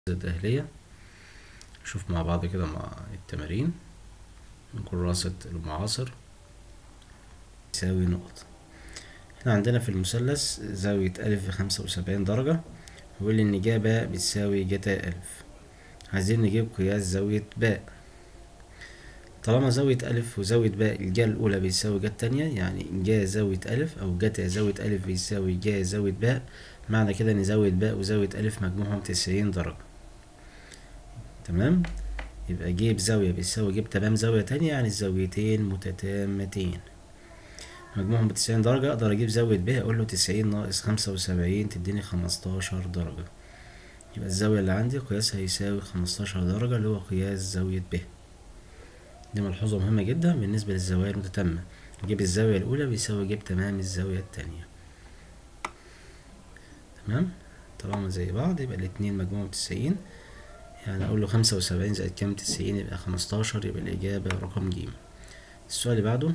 الداخلية نشوف مع بعض كده مع التمارين من كراسة المعاصر يساوي نقط احنا عندنا في المثلث زاوية ألف بخمسة وسبعين درجة بيقول لي إن جا باء بتساوي جتا ألف عايزين نجيب قياس زاوية باء طالما زاوية ألف وزاوية باء الجا الأولى بيساوي جا التانية يعني جا زاوية ألف أو جتا زاوية ألف بيساوي جا زاوية باء معنى كده إن زاوية باء وزاوية ألف مجموعهم تسعين درجة تمام يبقى جيب زاوية بيساوي جيب تمام زاوية تانية يعني الزاويتين متتامتين مجموعهم بتسعين درجة أقدر أجيب زاوية ب أقول له تسعين ناقص خمسة وسبعين تديني خمستاشر درجة يبقى الزاوية اللي عندي قياسها يساوي خمستاشر درجة اللي هو قياس زاوية ب دي ملحوظة مهمة جدا بالنسبة للزوايا المتتامة جيب الزاوية الأولى بيساوي جيب تمام الزاوية التانية تمام طالما زي بعض يبقى الاتنين مجموعهم تسعين يعني أقول له خمسة وسبعين زائد كام تسعين يبقى خمستاشر يبقى الإجابة رقم ج السؤال اللي بعده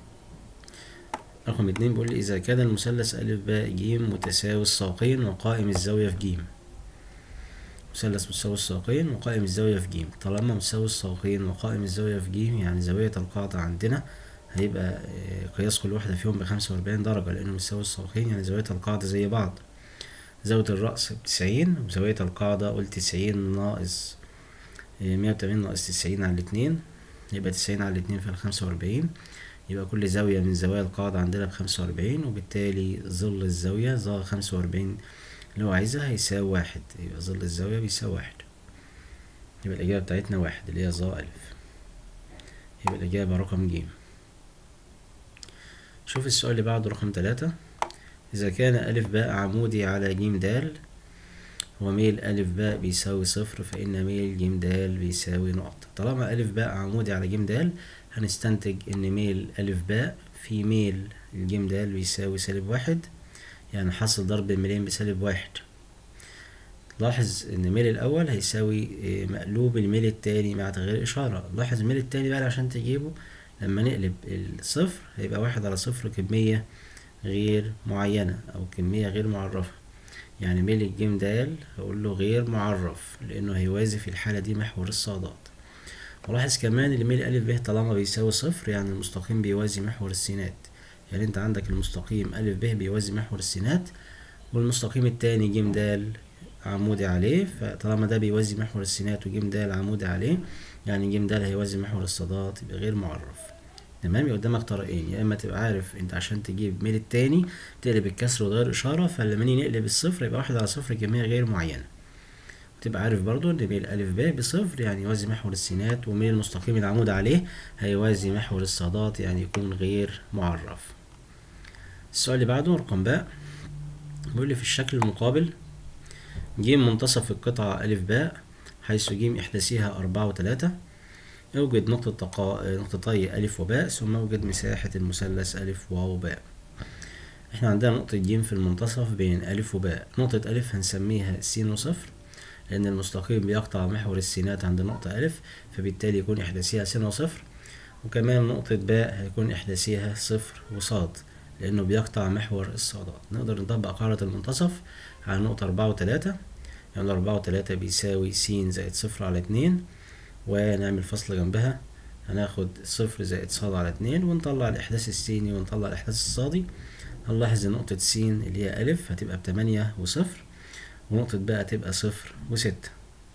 رقم اتنين بيقول لي إذا كان المثلث أ ب ج متساوي الساقين وقائم الزاوية في ج مثلث متساوي الساقين وقائم الزاوية في ج طالما متساوي الساقين وقائم الزاوية في ج يعني زاوية القاعدة عندنا هيبقى قياس كل واحدة فيهم بخمسة وأربعين درجة لأنه متساوي الساقين يعني زاوية القاعدة زي بعض زاوية الرأس بتسعين وزاوية القاعدة قلت تسعين ناقص مية وتمانين ناقص تسعين على الاتنين يبقى تسعين على الاتنين في الخمسة وأربعين يبقى كل زاوية من زوايا القاعدة عندنا بخمسة وأربعين وبالتالي ظل الزاوية ظا خمسة وأربعين اللي هو عايزها هيساوي واحد يبقى ظل الزاوية بيساوي واحد يبقى الإجابة بتاعتنا واحد اللي هي ظا ألف يبقى الإجابة رقم ج شوف السؤال اللي بعده رقم تلاتة إذا كان ألف باء عمودي على ج د وميل ألف باء بيساوي صفر فإن ميل ج د بيساوي نقطة طالما ألف باء عمودي على ج د هنستنتج إن ميل ألف باء في ميل الج د بيساوي سالب واحد يعني حاصل ضرب الميلين بسالب واحد لاحظ إن ميل الأول هيساوي مقلوب الميل التاني مع تغيير إشارة لاحظ الميل التاني بقى عشان تجيبه لما نقلب الصفر هيبقى واحد على صفر كمية غير معينة أو كمية غير معرفة يعني ميل الجيم دال هقول له غير معرف لأنه هيوازي في الحالة دي محور الصادات ولاحظ كمان ان ميل ألف ب طالما بيساوي صفر يعني المستقيم بيوازي محور السينات يعني انت عندك المستقيم ألف ب بيوازي محور السينات والمستقيم التاني ج د عمودي عليه فطالما ده بيوازي محور السينات وج د عمودي عليه يعني ج د هيوازي محور الصادات يبقى غير معرف تمام يبقى قدامك طريقين يا اما تبقى عارف انت عشان تجيب ميل التاني تقلب الكسر وتغير اشاره فلما نيجي نقلب الصفر يبقى واحد على صفر كميه غير معينه وتبقى عارف برضو ان ميل الف ب بصفر يعني يوازي محور السينات وميل المستقيم العمود عليه هيوازي محور الصادات يعني يكون غير معرف السؤال اللي بعده رقم باء بيقول لي في الشكل المقابل ج منتصف القطعة ألف باء حيث ج إحداثها أربعة وتلاتة اوجد نقطة تقا... نقطتي ألف وباء ثم اوجد مساحة المثلث ألف واو باء احنا عندنا نقطة ج في المنتصف بين ألف وباء نقطة ألف هنسميها س وصفر لأن المستقيم بيقطع محور السينات عند نقطة ألف فبالتالي يكون إحداثيها س وصفر وكمان نقطة باء هيكون إحداثيها صفر وصاد لأنه بيقطع محور الصادات نقدر نطبق قاعدة المنتصف على نقطة أربعة وتلاتة يعني أربعة وتلاتة بيساوي س زائد صفر على اتنين ونعمل فصل جنبها هناخد صفر زائد صاد على اتنين ونطلع الإحداث السيني ونطلع الإحداث الصادي هنلاحظ إن نقطة س اللي هي ألف هتبقى بتمانية وصفر ونقطة باء هتبقى صفر وستة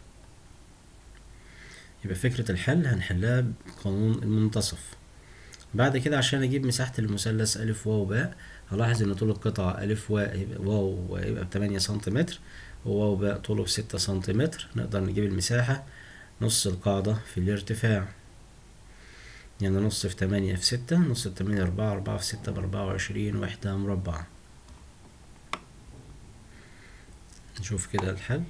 يبقى فكرة الحل هنحلها بقانون المنتصف بعد كده عشان أجيب مساحة المثلث ألف واو باء هلاحظ إن طول القطعة ألف واو يبقى بتمانية سنتيمتر وواو باء طوله بستة سنتيمتر نقدر نجيب المساحة نص القاعدة في الارتفاع يعني نص في تمانية في ستة نص في تمانية أربعة أربعة في ستة بأربعة وعشرين وحدة مربعة نشوف كده الحل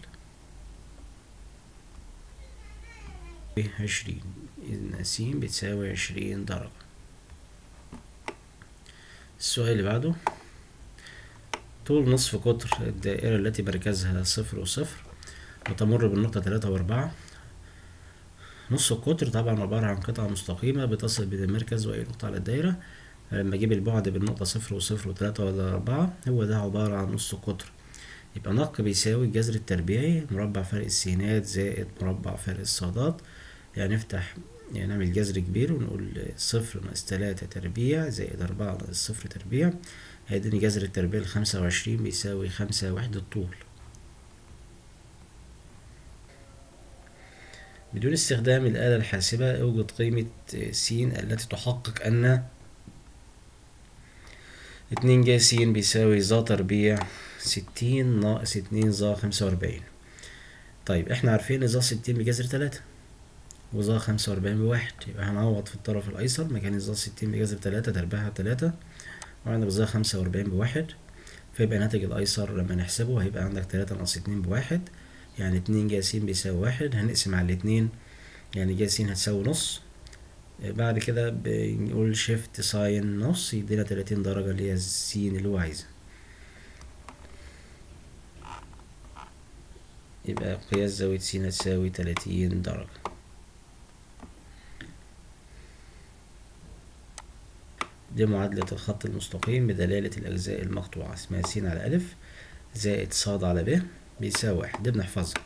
عشرين إذن س بتساوي عشرين درجة السؤال اللي بعده طول نصف قطر الدائرة التي مركزها صفر وصفر وتمر بالنقطة تلاتة وأربعة نص القطر طبعا عبارة عن قطعة مستقيمة بتصل بين المركز وأي نقطة على الدايرة لما أجيب البعد بالنقطة صفر وصفر وتلاتة ولا أربعة هو ده عبارة عن نص القطر يبقى نق بيساوي الجذر التربيعي مربع فرق السينات زائد مربع فرق الصادات يعني نفتح يعني نعمل جذر كبير ونقول صفر ناقص تلاتة تربيع زائد أربعة ناقص صفر تربيع هيديني جذر التربيع الخمسة وعشرين بيساوي خمسة وحدة طول بدون استخدام الآلة الحاسبة اوجد قيمة س التي تحقق أن اتنين جا س بيساوي ظا تربيع ستين ناقص اتنين ظا خمسة وأربعين طيب احنا عارفين ظا ستين بجذر تلاتة وظا خمسة وأربعين بواحد يبقى هنعوض في الطرف الأيسر مكان ظا ستين بجذر تلاتة تربيعها تلاتة وعندك ظا خمسة وأربعين بواحد فيبقى ناتج الأيسر لما نحسبه هيبقى عندك تلاتة ناقص اتنين بواحد يعني اتنين جا س بيساوي واحد هنقسم على الاتنين يعني جا س هتساوي نص بعد كده بنقول شيفت ساين نص يدينا تلاتين درجة اللي هي س اللي هو عايزها يبقى قياس زاوية س هتساوي تلاتين درجة دي معادلة الخط المستقيم بدلالة الأجزاء المقطوعة اسمها س على ألف زائد ص على ب بيساوي واحد دي بنحفظها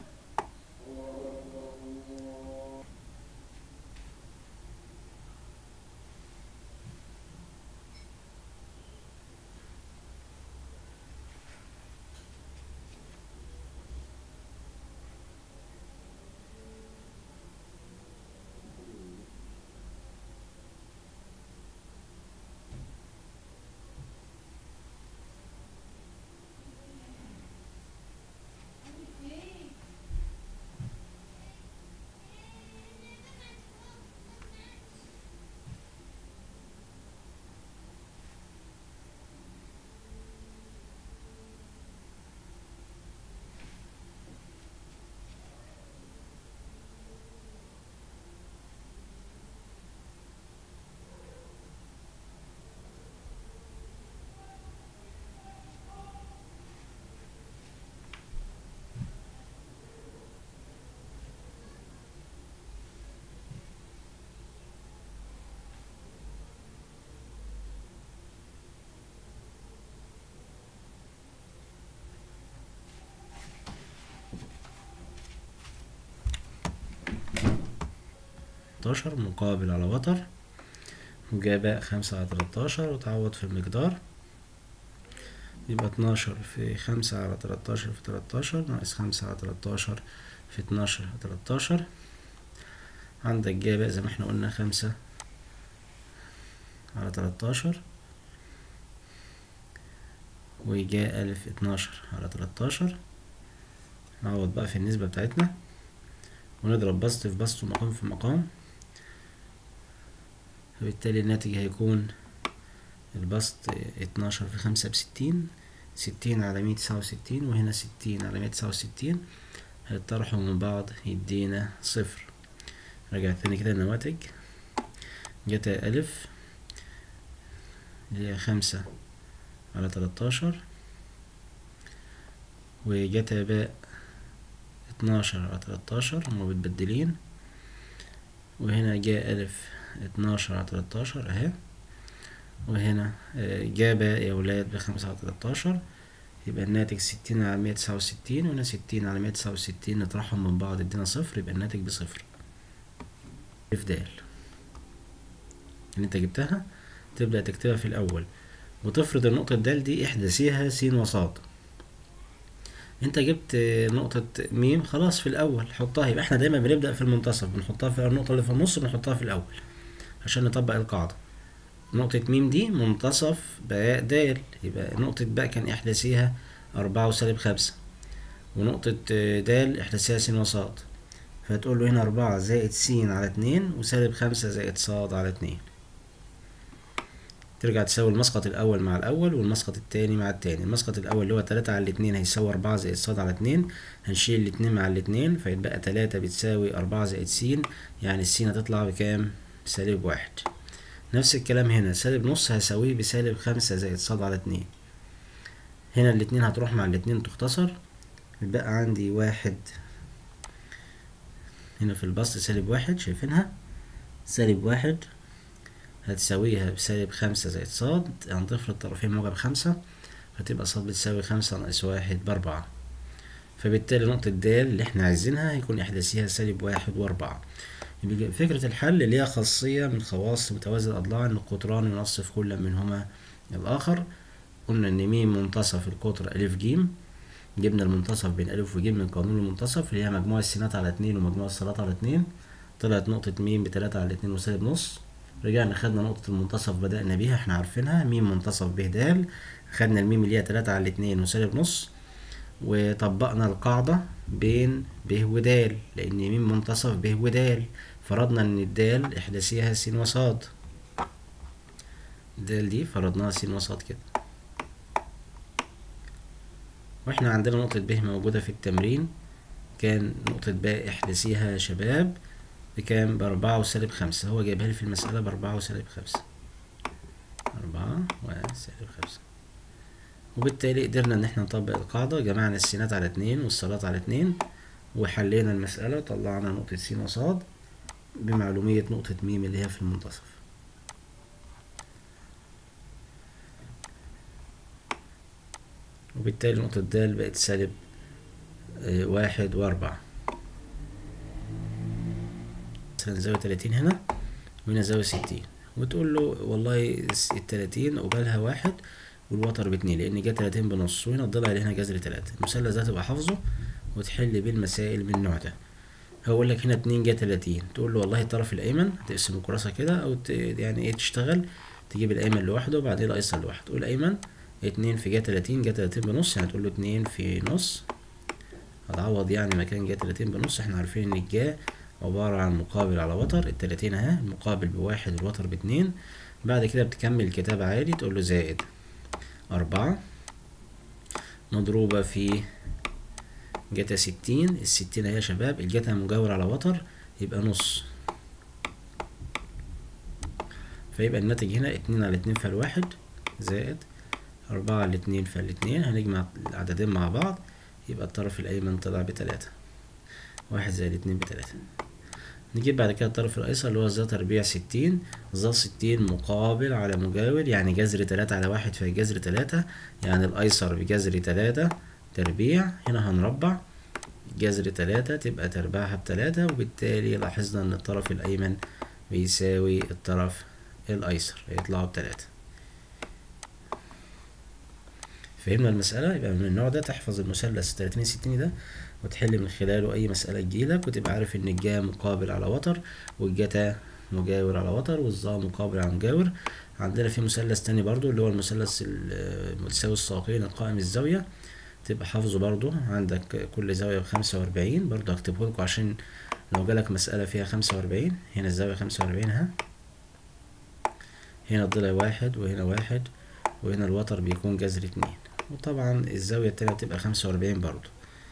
تلاتاشر مقابل على وتر وجاباء خمسة على تلاتاشر وتعوض في المقدار يبقى اتناشر في خمسة على تلاتاشر في تلاتاشر ناقص خمسة على تلاتاشر في اتناشر على تلاتاشر عندك جاباء زي ما احنا قلنا خمسة على تلاتاشر وجاء ألف اتناشر على تلاتاشر نعوض بقى في النسبة بتاعتنا ونضرب بسط في بسط ومقام في مقام فبالتالي الناتج هيكون البسط اتناشر في خمسة بستين ستين على مية تسعة وستين وهنا ستين على مية تسعة وستين هيطرحوا من بعض يدينا صفر رجع تاني كده النواتج جتا ألف اللي هي خمسة على تلاتاشر وجتا باء اتناشر على تلاتاشر هما متبدلين وهنا جاء ألف اتناشر على تلاتاشر اهي وهنا جاب يا ولاد بخمسة على تلاتاشر يبقى الناتج ستين على مية تسعة وستين وهنا ستين على مية تسعة وستين نطرحهم من بعض ادينا صفر يبقى الناتج بصفر اف د اللي انت جبتها تبدأ تكتبها في الأول وتفرض النقطة د دي احداثيها س وصاد انت جبت نقطة ميم خلاص في الأول حطها يبقى احنا دايما بنبدأ في المنتصف بنحطها في النقطة اللي في النص بنحطها في الأول عشان نطبق القاعدة نقطة ميم دي منتصف باء د يبقى نقطة باء كان إحداثيها أربعة وسالب خمسة ونقطة د إحداثيها س وصاد فتقول له هنا أربعة زائد س على اتنين وسالب خمسة زائد ص على اتنين ترجع تساوي المسقط الأول مع الأول والمسقط التاني مع التاني المسقط الأول اللي هو تلاتة على الاتنين هيساوي أربعة زائد ص على اتنين هنشيل الاتنين مع الاتنين فيتبقى تلاتة بتساوي أربعة زائد س يعني الس هتطلع بكام؟ سالب واحد نفس الكلام هنا سالب نص هساويه بسالب خمسة زائد ص على اتنين هنا الاتنين هتروح مع الاتنين تختصر يبقى عندي واحد هنا في البسط سالب واحد شايفينها سالب واحد هتساويها بسالب خمسة زائد صاد هنضيف للطرفين موجب خمسة هتبقى صاد بتساوي خمسة ناقص واحد بأربعة فبالتالي نقطة د اللي احنا عايزينها هيكون إحداثيها سالب واحد وأربعة يبقى فكرة الحل اللي هي خاصية من خواص متوازي الأضلاع إن القطران ينصف كل منهما الآخر قلنا إن ميم منتصف القطر ألف جيم جبنا المنتصف بين ألف وجيم من قانون المنتصف اللي هي مجموع السينات على اتنين ومجموع الصادات على اتنين طلعت نقطة ميم بتلاتة على اتنين وسالب نص رجعنا خدنا نقطة المنتصف بدأنا بيها احنا عارفينها ميم منتصف ب د خدنا الميم اللي هي تلاتة على اتنين وسالب نص وطبقنا القاعدة بين ب ود لأن ميم منتصف ب ود فرضنا إن الدال إحداثيها س وصاد الدال دي فرضناها س وصاد كده واحنا عندنا نقطة ب موجودة في التمرين كان نقطة باء إحداثيها يا شباب بكام بأربعة وسالب خمسة هو جايبها لي في المسألة بأربعة وسالب خمسة أربعة وسالب خمسة وبالتالي قدرنا إن احنا نطبق القاعدة جمعنا السينات على اتنين والصادات على اتنين وحلينا المسألة وطلعنا نقطة س وصاد بمعلومية نقطة م اللي هي في المنتصف وبالتالي نقطة د بقت سالب اه واحد وأربعة مثلا زاوية تلاتين هنا وهنا زاوية ستين وتقول له والله التلاتين قبالها واحد والوتر باتنين لأن جا تلاتين بنص وهنا الضلع اللي هنا جذر تلاتة المثلث ده تبقى حافظه وتحل بيه المسائل من النوع ده هقول لك هنا اتنين جا تلاتين تقول له والله الطرف الأيمن هتقسم الكراسة كده أو ت... يعني إيه تشتغل تجيب الأيمن لوحده وبعدين الأيسر لوحده تقول أيمن اتنين في جا تلاتين جا تلاتين بنص يعني تقول له اتنين في نص هتعوض يعني مكان جا تلاتين بنص احنا عارفين ان الجا عبارة عن مقابل على وتر التلاتين اهي المقابل بواحد الوتر باتنين بعد كده بتكمل الكتابة عادي تقول له زائد أربعة مضروبة في جتا ستين الستين اهي يا شباب الجتا مجاور على وتر يبقى نص فيبقى الناتج هنا اتنين على اتنين فالواحد زائد أربعة على اتنين فالاتنين هنجمع العددين مع بعض يبقى الطرف الأيمن طلع بتلاتة واحد زائد اتنين بتلاتة نجيب بعد كده الطرف الأيسر اللي هو ذا تربيع ستين ذا ستين مقابل على مجاور يعني جذر تلاتة على واحد في جذر تلاتة يعني الأيسر بجذر تلاتة تربيع هنا هنربع جذر تلاتة تبقى تربعها بتلاتة وبالتالي لاحظنا إن الطرف الأيمن بيساوي الطرف الأيسر هيطلعوا بتلاتة فهمنا المسألة يبقى من النوع ده تحفظ المثلث تلاتين ستين ده وتحل من خلاله أي مسألة تجيلك وتبقى عارف إن الجا مقابل على وتر والجتا مجاور على وتر والظا مقابل على مجاور عندنا في مثلث تاني برضو اللي هو المثلث المتساوي الساقين القائم الزاوية تبقى حافظه برضو عندك كل زاوية بخمسة وأربعين برضو هكتبه لكم عشان لو جالك مسألة فيها خمسة وأربعين هنا الزاوية خمسة وأربعين اهي هنا الضلع واحد وهنا واحد وهنا الوتر بيكون جذر اتنين وطبعا الزاوية التانية بتبقى خمسة وأربعين برضو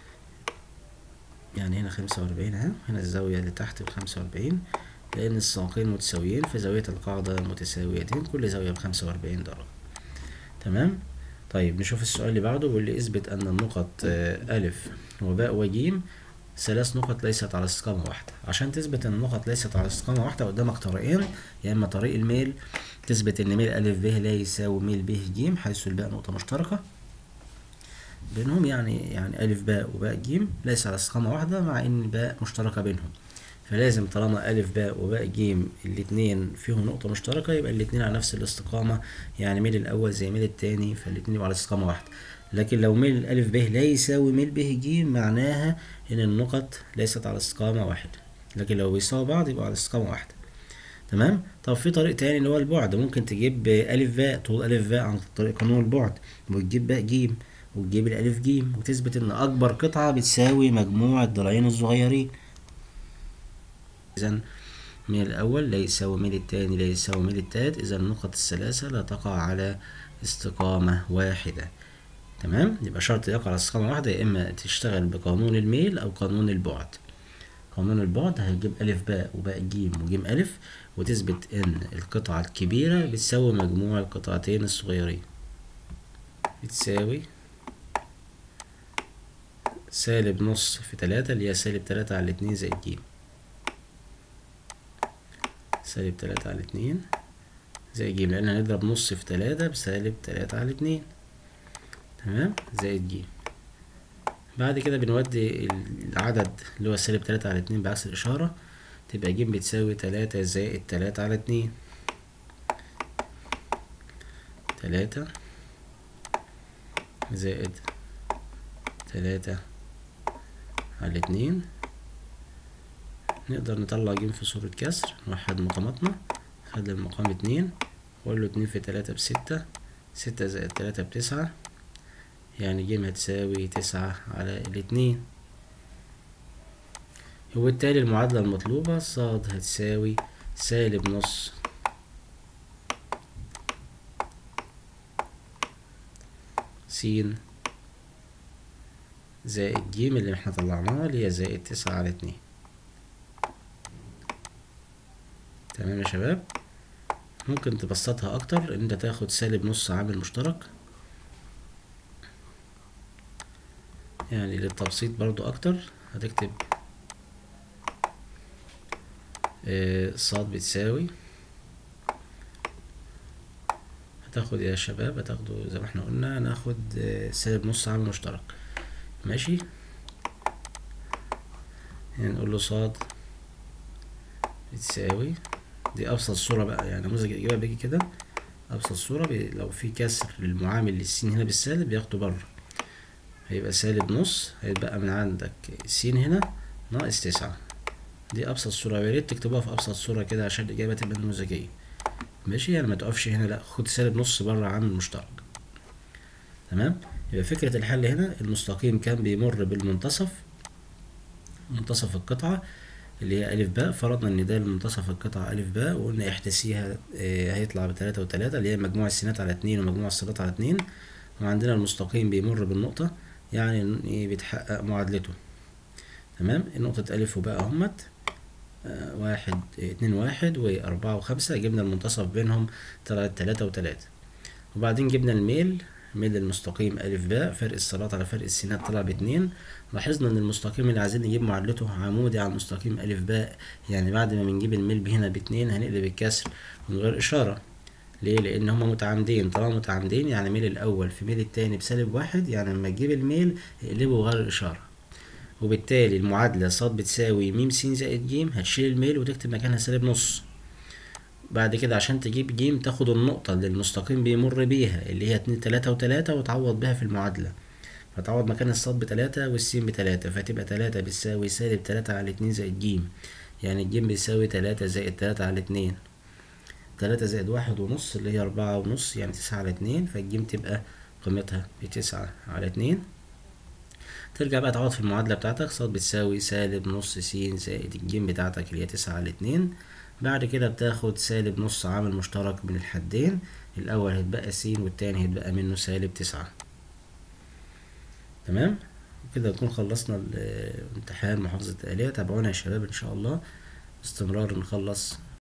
يعني هنا خمسة وأربعين اهي هنا الزاوية اللي تحت بخمسة وأربعين لأن الساقين متساويين فزاوية القاعدة متساويتين كل زاوية بخمسة وأربعين درجة تمام طيب نشوف السؤال اللي بعده بيقول لي اثبت أن النقط ألف وباء وجيم ثلاث نقط ليست على استقامة واحدة عشان تثبت ان النقط ليست على استقامة واحدة قدامك طريقين يا اما طريق الميل تثبت ان ميل ألف ب لا يساوي ميل ب ج حيث الباء نقطة مشتركة بينهم يعني يعني ألف باء وباء ج ليس على استقامة واحدة مع ان باء مشتركة بينهم فلازم طالما ألف باء وباء ج الاتنين فيهم نقطة مشتركة يبقى الاتنين على نفس الاستقامة يعني ميل الأول زي ميل التاني فالاتنين يبقوا على استقامة واحدة لكن لو ميل الألف ب لا يساوي ميل ب ج معناها إن النقط ليست على استقامة واحدة لكن لو بيساوي بعض يبقوا على استقامة واحدة تمام طب في طريق تاني اللي هو البعد ممكن تجيب ألف باء طول ألف باء عن طريق قانون البعد وتجيب باء ج وتجيب الألف ج وتثبت إن أكبر قطعة بتساوي مجموع الضلعين الصغيرين إذا ميل الأول لا يساوي ميل التاني لا يساوي ميل التالت إذا النقط الثلاثة لا تقع على استقامة واحدة تمام يبقى شرط يقع على استقامة واحدة يا إما تشتغل بقانون الميل أو قانون البعد قانون البعد هتجيب ألف باء وباء ج وج ألف وتثبت إن القطعة الكبيرة بتساوي مجموع القطعتين الصغيرين بتساوي سالب نص في تلاتة اللي هي سالب تلاتة على اتنين زائد ج سالب تلاتة على اتنين زائد ج لأن هنضرب نص في تلاتة بسالب تلاتة على اتنين تمام زائد ج بعد كده بنودي العدد اللي هو سالب تلاتة على اتنين بعكس الإشارة تبقى ج بتساوي تلاتة زائد تلاتة على اتنين تلاتة زائد تلاتة على اتنين نقدر نطلع ج في صورة كسر نوحد مقاماتنا خلي المقام اتنين وأقول له اتنين في تلاتة بستة ستة زائد تلاتة بتسعة يعني ج هتساوي تسعة على الاتنين وبالتالي المعادلة المطلوبة ص هتساوي سالب نص س زائد ج اللي احنا طلعناها اللي هي زائد تسعة على اتنين تمام يا شباب ممكن تبسطها اكتر ان انت تاخد سالب نص عامل مشترك يعني للتبسيط برضو اكتر هتكتب آه، صاد بتساوي هتاخد يا شباب هتاخدوا زي ما احنا قلنا ناخد آه، سالب نص عامل مشترك ماشي يعني نقول له صاد بتساوي دي ابسط صورة بقى يعني نموذج الاجابة بيجي كده ابسط صورة بي لو في كسر للمعامل للسين هنا بالسالب بياخده بره هيبقى سالب نص هيتبقى من عندك س هنا ناقص تسعة دي ابسط صورة يا ريت تكتبوها في ابسط صورة كده عشان الاجابة تبقى نموذجية ماشي يعني ما تقفش هنا لا خد سالب نص بره عامل مشترك تمام يبقى فكرة الحل هنا المستقيم كان بيمر بالمنتصف منتصف القطعة اللي هي ألف باء فرضنا إن ده المنتصف القطعة ألف باء وقلنا احتسيها آه، هيطلع بتلاتة وتلاتة اللي هي مجموع السينات على اتنين ومجموع الصادات على اتنين وعندنا المستقيم بيمر بالنقطة يعني إن إيه بيتحقق معادلته تمام النقطة ألف وباء اهمت آه، واحد اتنين واحد وأربعة وخمسة جبنا المنتصف بينهم طلعت تلاتة وتلاتة وبعدين جبنا الميل ميل المستقيم ألف باء فرق الصادات على فرق السينات طلع باتنين لاحظنا إن المستقيم اللي عايزين نجيب معادلته عمودي على المستقيم ألف باء يعني بعد ما بنجيب الميل هنا باتنين هنقلب الكسر من غير إشارة ليه؟ لأن هما متعامدين طالما متعامدين يعني ميل الأول في ميل التاني بسالب واحد يعني لما تجيب الميل اقلبه غير الإشارة وبالتالي المعادلة ص بتساوي م س زائد ج هتشيل الميل وتكتب مكانها سالب نص بعد كده عشان تجيب ج تاخد النقطة اللي المستقيم بيمر بيها اللي هي اتنين تلاتة وتلاتة وتعوض بيها في المعادلة فتعوض مكان الصاد بتلاتة والسين بتلاتة فتبقى تلاتة بتساوي سالب تلاتة على اتنين زائد ج يعني الجيم بيساوي تلاتة زائد تلاتة على اتنين تلاتة زائد واحد ونص اللي هي أربعة ونص يعني تسعة على اتنين فالجيم تبقى قيمتها بتسعة على اتنين ترجع بقى تعوض في المعادلة بتاعتك ص بتساوي سالب نص س زائد الجيم بتاعتك اللي هي تسعة على اتنين بعد كده بتاخد سالب نص عامل مشترك بين الحدين الأول هيتبقى س والتاني هيتبقى منه سالب تسعة تمام كده نكون خلصنا الامتحان محافظة الآلية تابعونا يا شباب إن شاء الله استمرار نخلص